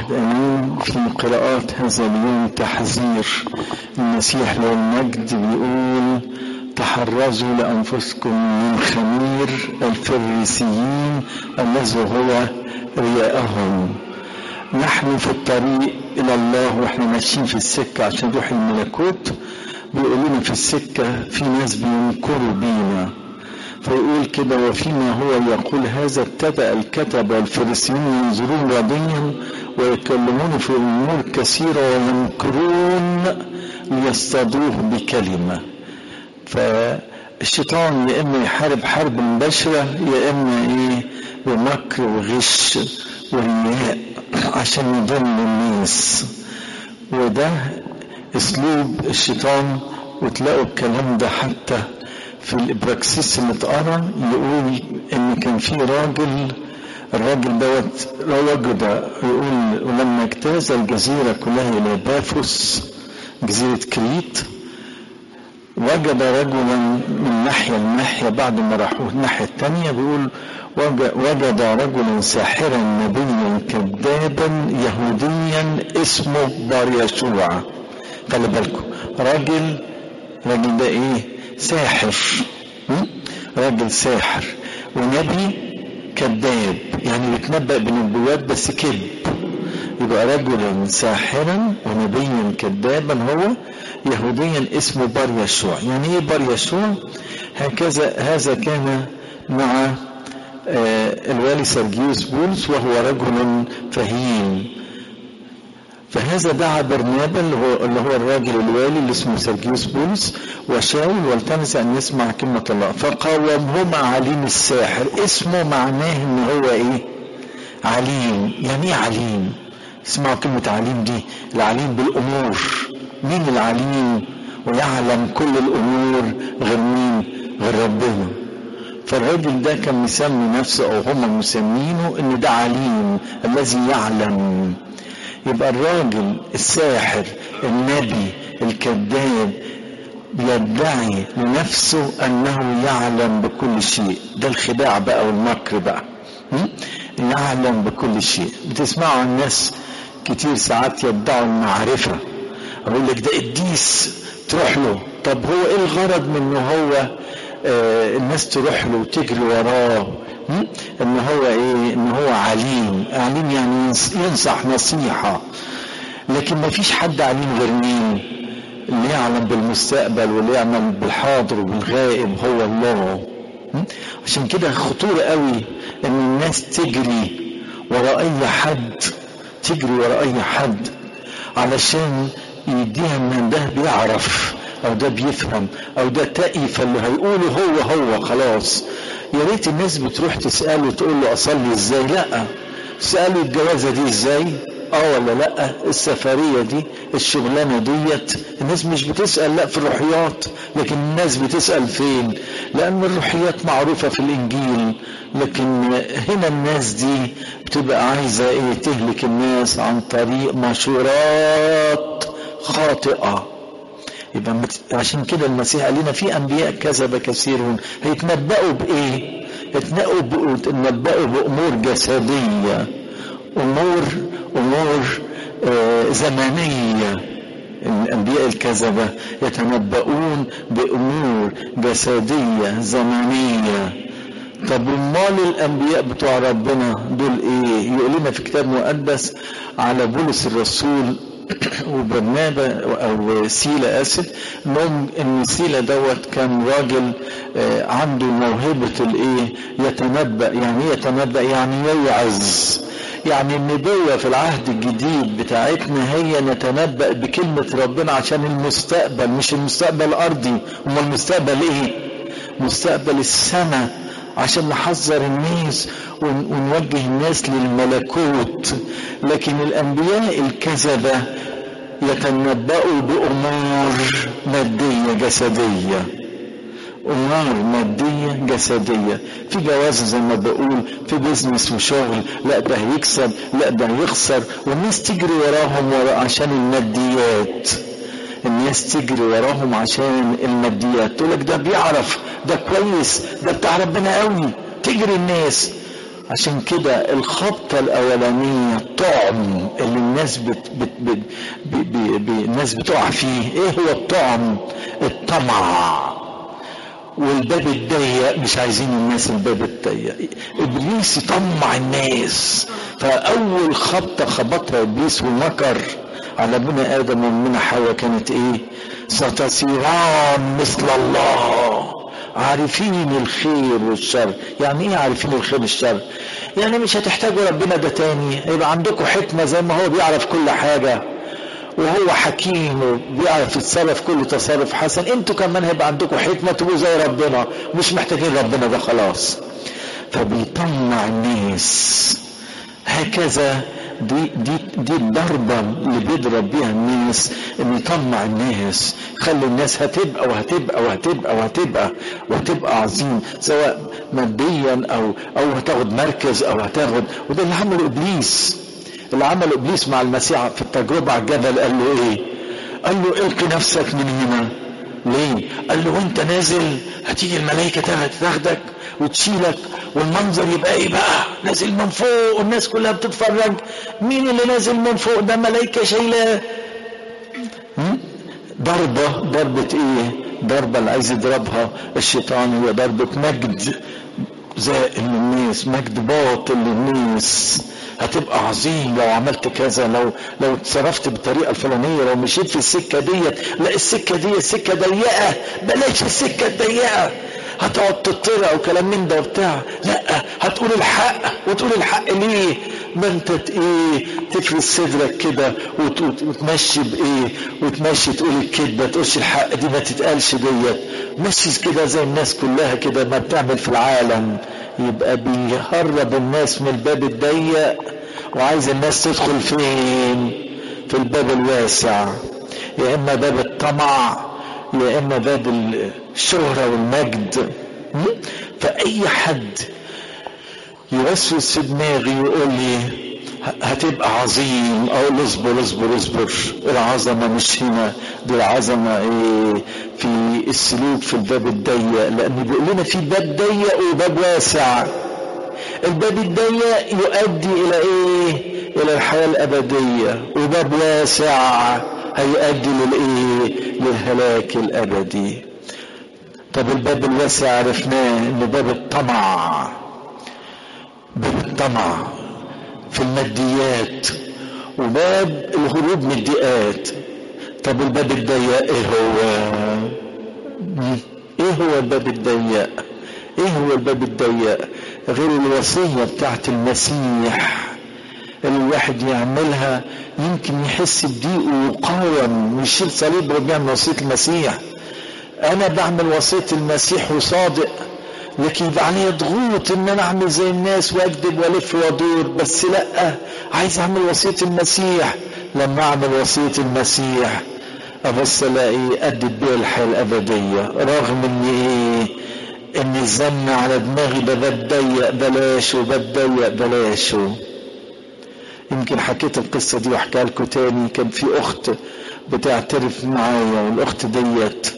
واحد امين في قراءات هذا اليوم تحذير المسيح له المجد بيقول تحرزوا لانفسكم من خمير الفريسيين الذي هو رياءهم نحن في الطريق الى الله واحنا ماشيين في السكه عشان نروح الملكوت بيقولوا لنا في السكه في ناس بينكروا بينا فيقول كده وفيما هو يقول هذا ابتدأ الكتب والفريسيون ينظرون رضيا ويتكلمون في أمور كثيرة وينكرون ليصطادوه بكلمة فالشيطان يا إما يحارب حرب مباشرة يا إما إيه بمكر وغش ورياء عشان يضل الناس وده أسلوب الشيطان وتلاقوا الكلام ده حتى في الابراكسيس اللي اتقرا يقول ان كان في راجل الراجل دوت وجد يقول ولما اجتاز الجزيره كلها الى بافوس جزيره كريت وجد رجلا من ناحيه لناحيه بعد ما راحوا الناحيه الثانيه بيقول وجد رجلا ساحرا نبيا كذابا يهوديا اسمه بار يسوع خلي بالكم راجل راجل ده ايه ساحر راجل ساحر ونبي كذاب يعني بيتنبأ بنبوات بس كذب يبقى رجلا ساحرا ونبيا كذابا هو يهوديا اسمه بار يسوع يعني ايه بار يسوع هكذا هذا كان مع آه الوالي سرجيوس بولس وهو رجل فهيم فهذا دعا برنابا اللي هو, اللي هو الراجل الوالي اللي اسمه سرجيوس بولس وشاول والتمس ان يسمع كلمة الله فقاومهما عليم الساحر اسمه معناه ان هو ايه عليم يعني ايه عليم اسمعوا كلمة عليم دي العليم بالامور مين العليم ويعلم كل الامور غير مين غير ربنا فالراجل ده كان مسمي نفسه او هم مسمينه ان ده عليم الذي يعلم يبقى الراجل الساحر النبي الكذاب بيدعي لنفسه انه يعلم بكل شيء ده الخداع بقى والمكر بقى يعلم بكل شيء بتسمعوا عن ناس كتير ساعات يدعوا المعرفة اقول لك ده قديس تروح له طب هو ايه الغرض من ان هو آه الناس تروح له وتجري وراه ان هو ايه ان هو عليم عليم يعني ينصح نصيحة لكن ما فيش حد عليم غير مين اللي يعلم بالمستقبل واللي يعلم بالحاضر وبالغائب هو الله عشان كده خطورة قوي ان الناس تجري ورا اي حد تجري ورا اي حد علشان يديها ان ده بيعرف او ده بيفهم او ده تقي فاللي هيقوله هو هو خلاص يا ريت الناس بتروح تساله تقول له اصلي ازاي لا تساله الجوازه دي ازاي اه ولا لا السفريه دي الشغلانه ديت الناس مش بتسال لا في الروحيات لكن الناس بتسال فين لان الروحيات معروفه في الانجيل لكن هنا الناس دي بتبقى عايزه ايه تهلك الناس عن طريق مشورات خاطئه يبقى عشان كده المسيح قال لنا في انبياء كذب كثيرون هيتنبأوا بايه؟ يتنبأوا بامور جسديه امور امور آه زمنيه الانبياء الكذبه يتنبؤون بامور جسديه زمنيه طب امال الانبياء بتوع ربنا دول ايه يقول لنا في كتاب مقدس على بولس الرسول وبرنابا او سيلا اسف انهم ان سيلا دوت كان راجل عنده موهبه الايه يتنبأ يعني ايه يتنبأ يعني يوعظ يعني النبوة في العهد الجديد بتاعتنا هي نتنبأ بكلمة ربنا عشان المستقبل مش المستقبل الأرضي أمال المستقبل إيه؟ مستقبل السماء عشان نحذر الناس ونوجه الناس للملكوت لكن الأنبياء الكذبة يتنبأوا بأمور مادية جسدية أمور مادية جسدية في جواز زي ما بقول في بيزنس وشغل لا ده هيكسب لا ده هيخسر والناس تجري وراهم ورا عشان الماديات الناس تجري وراهم عشان الماديات تقول لك ده بيعرف ده كويس ده بتاع ربنا قوي تجري الناس عشان كده الخبطة الأولانية الطعم اللي الناس بت بت بت بي بي بي الناس بتقع فيه ايه هو الطعم الطمع والباب الضيق مش عايزين الناس الباب الضيق ابليس يطمع الناس فاول خبطه خبطها ابليس ومكر على ابونا ادم وامنا حواء كانت ايه ستصيران مثل الله عارفين الخير والشر يعني ايه عارفين الخير والشر يعني مش هتحتاجوا ربنا ده تاني هيبقى عندكم حكمه زي ما هو بيعرف كل حاجه وهو حكيم وبيعرف يتصرف كل تصرف حسن انتوا كمان هيبقى عندكم حكمه تبقوا زي ربنا مش محتاجين ربنا ده خلاص فبيطمع الناس هكذا دي دي دي الضربة اللي بيضرب بيها الناس انه يطمع الناس خلي الناس هتبقى وهتبقى وهتبقى وهتبقى وهتبقى عظيم سواء ماديا او او هتاخد مركز او هتاخد وده اللي عمله ابليس اللي عمله ابليس مع المسيح في التجربة على الجبل قال له ايه؟ قال له القي نفسك من هنا ليه؟ قال له وانت نازل هتيجي الملائكة تاخدك وتشيلك والمنظر يبقى ايه بقى نازل من فوق والناس كلها بتتفرج مين اللي نازل من فوق ده ملائكه شايلاه ضربه ضربه ايه ضربه اللي عايز يضربها الشيطان هي ضربه مجد زائل للناس مجد باطل للناس هتبقى عظيم لو عملت كذا لو لو اتصرفت بالطريقه الفلانيه لو مشيت في السكه ديت لا السكه دي السكه ضيقه بلاش السكه الضيقه هتقعد تطلع وكلام من ده وبتاع لا هتقول الحق وتقول الحق ليه ما انت ايه تفرد صدرك كده وتمشي بايه وتمشي تقول الكذبه تقولش الحق دي ما تتقالش ديت مشي كده زي الناس كلها كده ما بتعمل في العالم يبقى بيهرب الناس من الباب الضيق وعايز الناس تدخل فين في الباب الواسع يا اما باب الطمع يا اما باب الشهره والمجد فاي حد يوسوس في دماغي يقول لي هتبقى عظيم اقول اصبر اصبر اصبر العظمه مش هنا دي العظمه ايه في السلوك في الباب الضيق لان بيقول لنا في باب ضيق وباب واسع الباب الضيق يؤدي الى ايه الى الحياه الابديه وباب واسع هيؤدي للايه للهلاك الابدي طب الباب الواسع عرفناه انه باب الطمع باب الطمع في الماديات وباب الهروب من الضيقات طب الباب الضيق ايه هو ايه هو الباب الضيق ايه هو الباب الضيق غير الوصيه بتاعت المسيح اللي الواحد يعملها يمكن يحس بضيق ويقاوم ويشيل صليب وبيعمل وصيه المسيح انا بعمل وصيه المسيح وصادق لكن يبقى عليا ضغوط ان انا اعمل زي الناس واكذب والف وادور بس لا عايز اعمل وصيه المسيح لما اعمل وصيه المسيح ابص الاقي ادت بيها الحياه الابديه رغم ان ايه ان الزن على دماغي ده باب ضيق بلاش وباب ضيق بلاشه يمكن حكيت القصة دي واحكيها لكم تاني كان في أخت بتعترف معايا والأخت ديت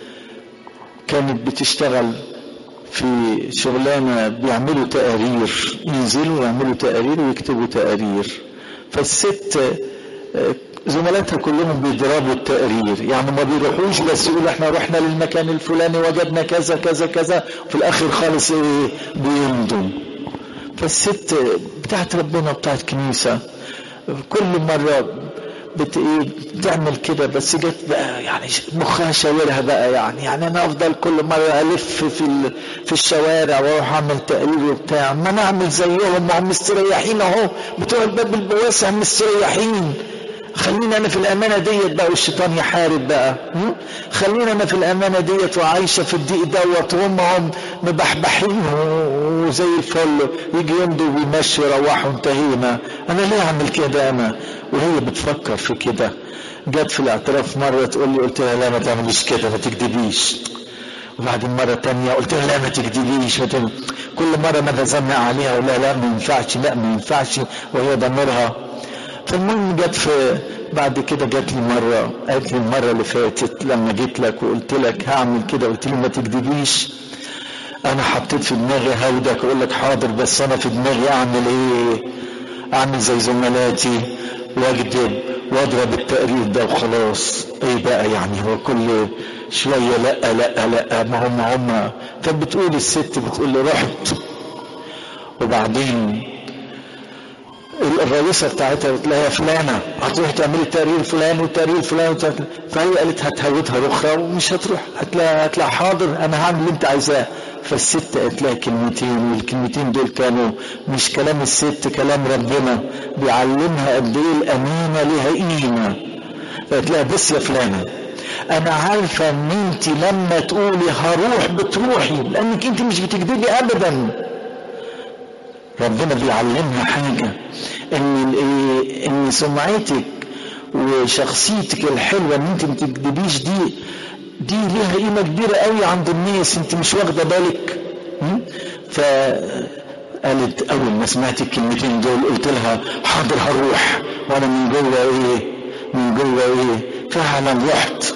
كانت بتشتغل في شغلانة بيعملوا تقارير ينزلوا يعملوا تقارير ويكتبوا تقارير فالست زملاتها كلهم بيضربوا التقرير يعني ما بيروحوش بس يقولوا احنا رحنا للمكان الفلاني وجدنا كذا كذا كذا في الاخر خالص ايه بيمضوا فالست بتاعت ربنا بتاعت كنيسة كل مرة بت ايه بتعمل كده بس جت بقى يعني مخها شاورها بقى يعني يعني انا افضل كل مره الف في في الشوارع واروح اعمل تقرير وبتاع ما انا اعمل زيهم ما هم مستريحين اهو بتوع الباب البواسع مستريحين خلينا انا في الامانه ديت بقى والشيطان يحارب بقى خلينا انا في الامانه ديت وعايشه في الضيق دوت وهم هم مبحبحين وزي الفل يجي يمضوا ويمشي يروحوا انتهينا انا ليه اعمل كده انا وهي بتفكر في كده جت في الاعتراف مره تقول لي قلت لها لا ما تعمليش كده ما تكذبيش وبعدين مرة تانية قلت لها لا ما تكذبيش كل مرة ما بزنق عليها اقول لها لا ما ينفعش لا ما ينفعش وهي ضميرها فالمهم جت في بعد كده جت لي مره قالت لي المره اللي فاتت لما جيت لك وقلت لك هعمل كده قلت لي ما تكذبيش انا حطيت في دماغي هودك اقول لك حاضر بس انا في دماغي اعمل ايه اعمل زي زملاتي واكذب واضرب التقرير ده وخلاص ايه بقى يعني هو كل شويه لا لا لا ما هم هم فبتقول الست بتقول لي رحت وبعدين الرئيسة بتاعتها قلت لها يا فلانة هتروح تعملي التقرير فلان والتقرير فلان فهي قالت هتهودها رخرة ومش هتروح هتلاقي هتلاقي حاضر انا هعمل اللي انت عايزاه فالست قالت لها كلمتين والكلمتين دول كانوا مش كلام الست كلام ربنا بيعلمها قد ايه الامانه ليها قيمه فقالت لها بص يا فلانه انا عارفه ان انت لما تقولي هروح بتروحي لانك انت مش بتكذبي ابدا ربنا بيعلمها حاجه ان ان سمعتك وشخصيتك الحلوه ان انت ما تكذبيش دي دي ليها قيمه كبيره قوي عند الناس انت مش واخده بالك فقالت اول ما سمعت الكلمتين دول قلت لها حاضر هروح وانا من جوه ايه من جوه ايه فعلا رحت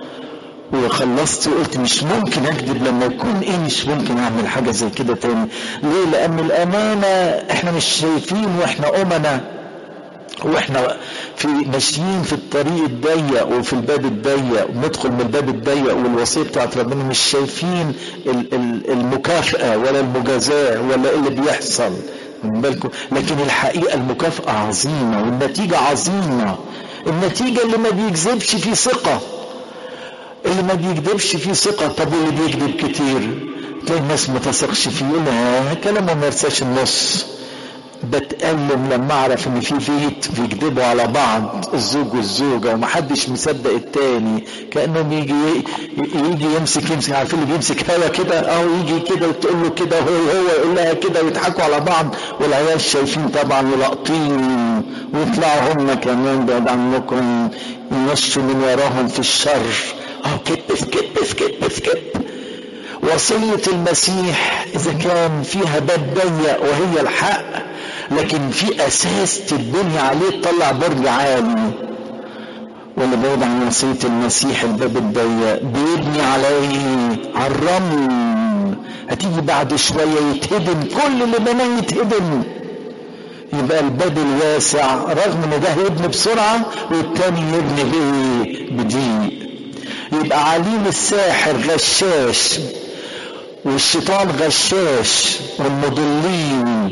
وخلصت وقلت مش ممكن اكذب لما يكون ايه مش ممكن اعمل حاجه زي كده تاني ليه لان الامانه احنا مش شايفين واحنا امنا واحنا في ماشيين في الطريق الضيق وفي الباب الضيق وندخل من الباب الضيق والوصيه بتاعت ربنا مش شايفين المكافاه ولا المجازاه ولا ايه اللي بيحصل من بالكم لكن الحقيقه المكافاه عظيمه والنتيجه عظيمه النتيجه اللي ما بيكذبش فيه ثقه اللي ما بيكذبش فيه ثقه طب واللي بيكذب كتير تلاقي الناس ما تثقش فيه يقول كلامه ما يرساش النص بتألم لما اعرف ان في بيت بيكذبوا على بعض الزوج والزوجه ومحدش مصدق التاني كانهم يجي يجي يمسك يمسك عارفين اللي بيمسك هوا كده او يجي كده وتقول له كده وهو هو يقول لها كده ويضحكوا على بعض والعيال شايفين طبعا ولاقطين ويطلعوا هم كمان بعد عنكم يمشوا من وراهم في الشر اه كذب في كذب في كذب في كذب وصية المسيح إذا كان فيها باب ضيق وهي الحق لكن في أساس تتبني عليه تطلع برج عالي واللي بعيد عن وصية المسيح الباب الضيق بيبني على إيه؟ على الرمل هتيجي بعد شوية يتهدم كل اللي بناه يتهدم يبقى الباب الواسع رغم ان ده يبني بسرعة والتاني يبني بايه؟ بضيق يبقى عليم الساحر غشاش والشيطان غشاش والمضلين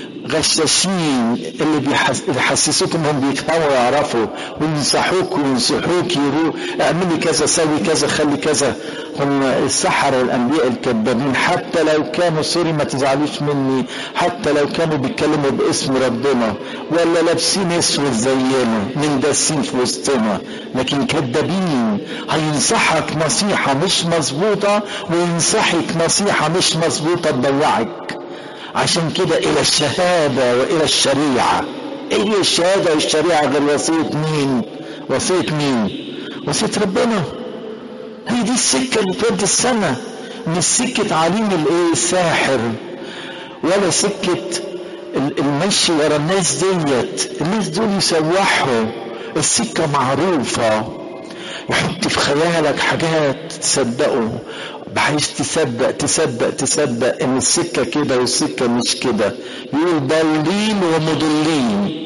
غشاشين اللي بيحسسوك انهم بيفهموا ويعرفوا وينصحوك وينصحوك يروح اعملي كذا سوي كذا خلي كذا هم السحرة الانبياء الكذابين حتى لو كانوا سوري ما تزعلوش مني حتى لو كانوا بيتكلموا باسم ربنا ولا لابسين اسود زينا مندسين في وسطنا لكن كذابين هينصحك نصيحة مش مظبوطة وينصحك نصيحة مش مظبوطة تضيعك عشان كده الى الشهادة والى الشريعة ايه هي الشهادة والشريعة غير وصية مين وصية مين وصية ربنا هي دي السكة اللي تودي السنة مش سكة عليم الايه الساحر ولا سكة المشي ورا الناس ديت الناس دول يسوحوا السكة معروفة يحط في خيالك حاجات تصدقه بحيث تصدق تصدق تصدق ان السكه كده والسكه مش كده يقول ضالين ومضلين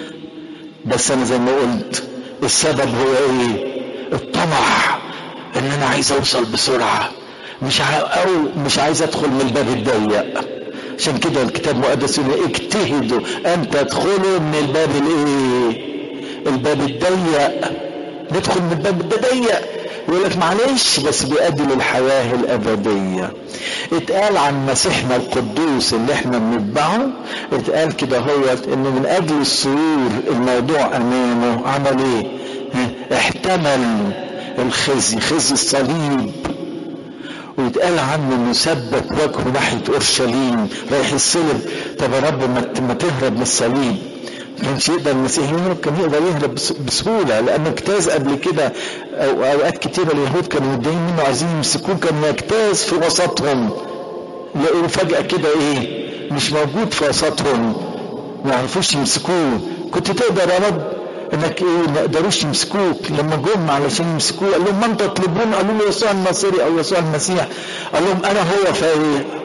بس انا زي ما قلت السبب هو ايه الطمع ان انا عايز اوصل بسرعه مش ع... او مش عايز ادخل من الباب الضيق عشان كده الكتاب المقدس يقول اجتهدوا ان تدخلوا من الباب الايه الباب الضيق ندخل من الباب الضيق يقول لك معلش بس بيؤدي للحياة الأبدية اتقال عن مسيحنا القدوس اللي احنا بنتبعه اتقال كده هو انه من اجل السرور الموضوع امامه عمل ايه احتمل الخزي خزي الصليب ويتقال عنه انه ثبت وجهه ناحيه اورشليم رايح الصلب طب يا رب ما تهرب من الصليب كانش يقدر المسيح يهرب كان يقدر يهرب بسهوله لانه اجتاز قبل كده أو اوقات كتيره اليهود كانوا متضايقين منه عايزين يمسكوه كان يجتاز في وسطهم لقوا فجاه كده ايه مش موجود في وسطهم ما يعرفوش يمسكوه كنت تقدر يا رب انك ايه ما قدروش يمسكوك لما جم علشان يمسكوه قال لهم من تطلبون قالوا له يسوع الناصري او يسوع المسيح قال لهم انا هو فايه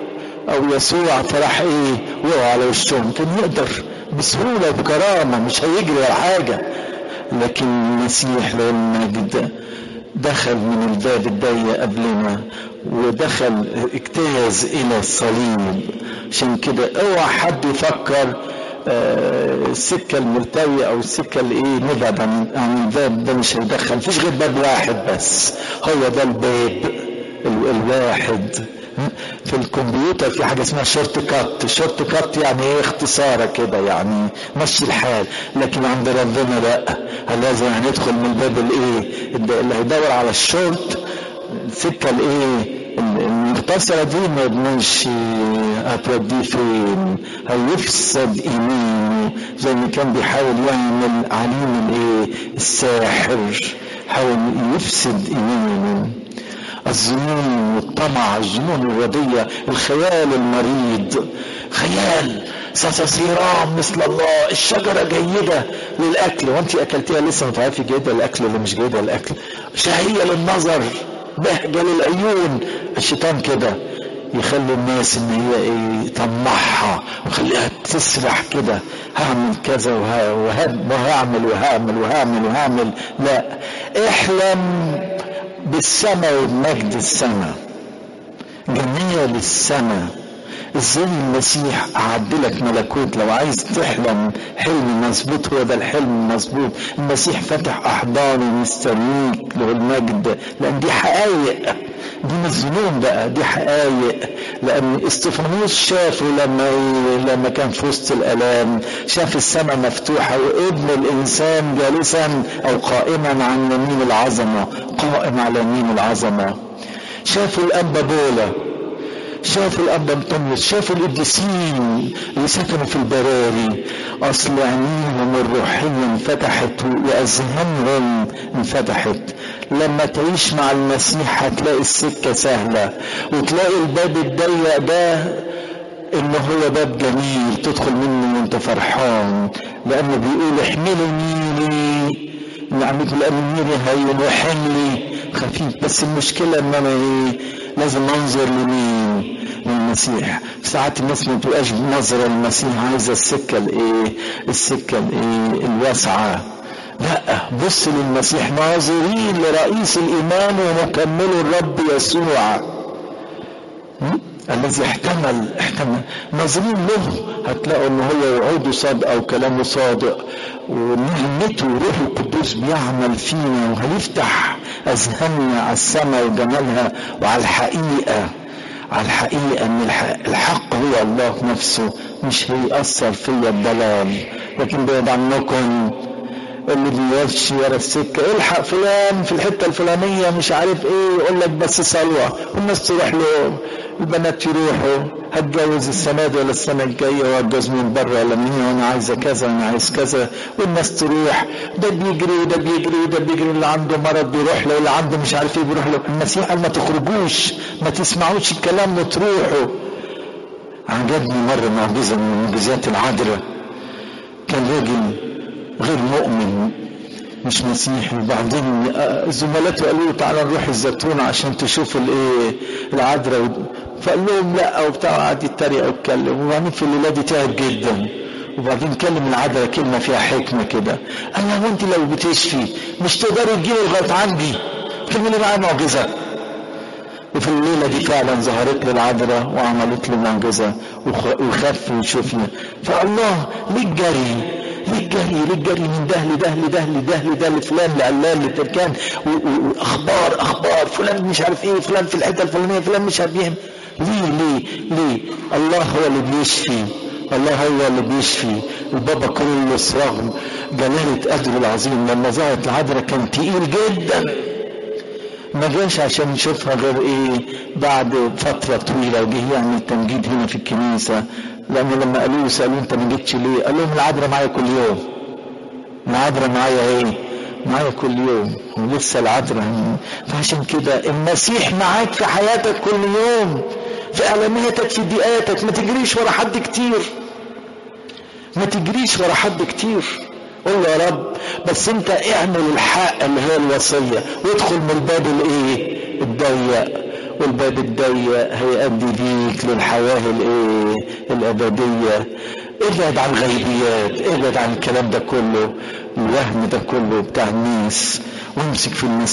او يسوع فراح ايه وقعوا على وشهم كان يقدر بسهوله وبكرامه مش هيجري ولا حاجه لكن المسيح له المجد دخل من الباب الضيق قبلنا ودخل اجتاز الى الصليب عشان كده اوعى حد يفكر آه، السكة الملتوية أو السكة اللي إيه نبعد عن عن الباب ده مش هيدخل مفيش غير باب واحد بس هو ده الباب ال- الواحد في الكمبيوتر في حاجة اسمها شورت كات الشورت كات يعني ايه اختصارة كده يعني مشي الحال لكن عند ربنا لا لازم هندخل من الباب الايه اللي هيدور على الشورت السكة الايه المختصرة دي ما يضمنش هتوديه فين هيفسد ايمانه زي ما كان بيحاول يعمل عليم الايه الساحر حاول يفسد ايمانه الظنون والطمع الظنون الردية الخيال المريض خيال ستصيران مثل الله الشجرة جيدة للأكل وانت أكلتيها لسه ما تعرفي جيدة للأكل ولا مش جيدة للأكل شهية للنظر بهجة للعيون الشيطان كده يخلي الناس ان هي ايه يطمعها ويخليها تسرح كده هعمل كذا وه- وه- وهعمل وهعمل وهعمل وهعمل لا احلم بالسماء وبمجد السماء جميل السماء ازاي المسيح اعد لك ملكوت لو عايز تحلم حلم مظبوط هو ده الحلم المظبوط المسيح فتح احضانه مستنيك له المجد لان دي حقايق دي مش ظنون بقى دي حقايق لان استفانوس شافه لما لما كان في وسط الالام شاف السماء مفتوحه وابن الانسان جالسا او قائما عن يمين العظمه قائم على يمين العظمه شافوا الانبا بولا شافوا الاب انطونيوس شافوا القديسين اللي سكنوا في البراري اصل عينيهم الروحيه انفتحت واذهانهم انفتحت لما تعيش مع المسيح هتلاقي السكه سهله وتلاقي الباب الضيق ده ان هو باب جميل تدخل منه وانت فرحان لانه بيقول احملوا ميري نعمته لان ميري هين وحملي خفيف بس المشكله ان انا ايه لازم انظر لمين للمسيح ساعات الناس ما تبقاش نظرة للمسيح عايزة السكة الايه السكة الايه الواسعة لا بص للمسيح ناظرين لرئيس الايمان ومكمله الرب يسوع م? الذي احتمل احتمل ناظرين له هتلاقوا ان هو وعوده صادق او كلامه صادق ونعمته روح القدوس بيعمل فينا وهيفتح اذهاننا على السماء وجمالها وعلى الحقيقه على الحقيقه ان الحق, الحق هو الله نفسه مش هيأثر فيا الضلال لكن بعيد عنكم اللي بيمشي ورا السكه الحق فلان في الحته الفلانيه مش عارف ايه يقول لك بس صلوه والناس تروح له البنات يروحوا هتجوز السنه دي ولا السنه الجايه وهتجوز من بره ولا مني وانا عايزه كذا وانا عايز كذا والناس تروح ده بيجري وده بيجري وده بيجري اللي عنده مرض بيروح له اللي عنده مش عارف ايه بيروح له المسيح قال ما تخرجوش ما تسمعوش الكلام وتروحوا عجبني مره معجزه من معجزات العذراء كان راجل غير مؤمن مش مسيحي وبعدين زملاته قالوا له تعالى نروح الزيتون عشان تشوف الايه العذراء فقال لهم لا وبتاع قعد يتريق ويتكلم وبعدين في الليله دي تعب جدا وبعدين كلم العذراء كلمه فيها حكمه كده قال لها وانت لو بتشفي مش تقدري تجيبي لغايه عندي تعملي معايا معجزه وفي الليلة دي فعلا ظهرت له العذراء وعملت له معجزة وخف وشفنا فالله ليه الجري ليه الجري ليه الجري من ده لده لده لده لده لفلان لعلان لتركان واخبار اخبار فلان مش عارف ايه فلان في الحته الفلانيه فلان مش عارف ايه ليه ليه ليه الله هو اللي بيشفي الله هو اللي بيشفي البابا كرولوس رغم جلالة قدره العظيم لما ظهرت العذراء كان تقيل جدا ما جاش عشان نشوفها غير ايه بعد فترة طويلة وجه يعمل تمجيد هنا في الكنيسة لأن لما قالوا له سألوه أنت ما جيتش ليه؟ قال لهم العذراء معايا كل يوم. العذراء معايا إيه؟ معايا كل يوم ولسه العذراء فعشان كده المسيح معاك في حياتك كل يوم في ألماتك في ضيقاتك ما تجريش ورا حد كتير. ما تجريش ورا حد كتير. قول له يا رب بس انت اعمل الحق اللي هي الوصيه وادخل من الباب الايه الضيق والباب الضيق هيؤدي بيك للحياة الايه الابدية ابعد عن الغيبيات ابعد عن الكلام ده كله الوهم ده كله بتاع الناس وامسك في الناس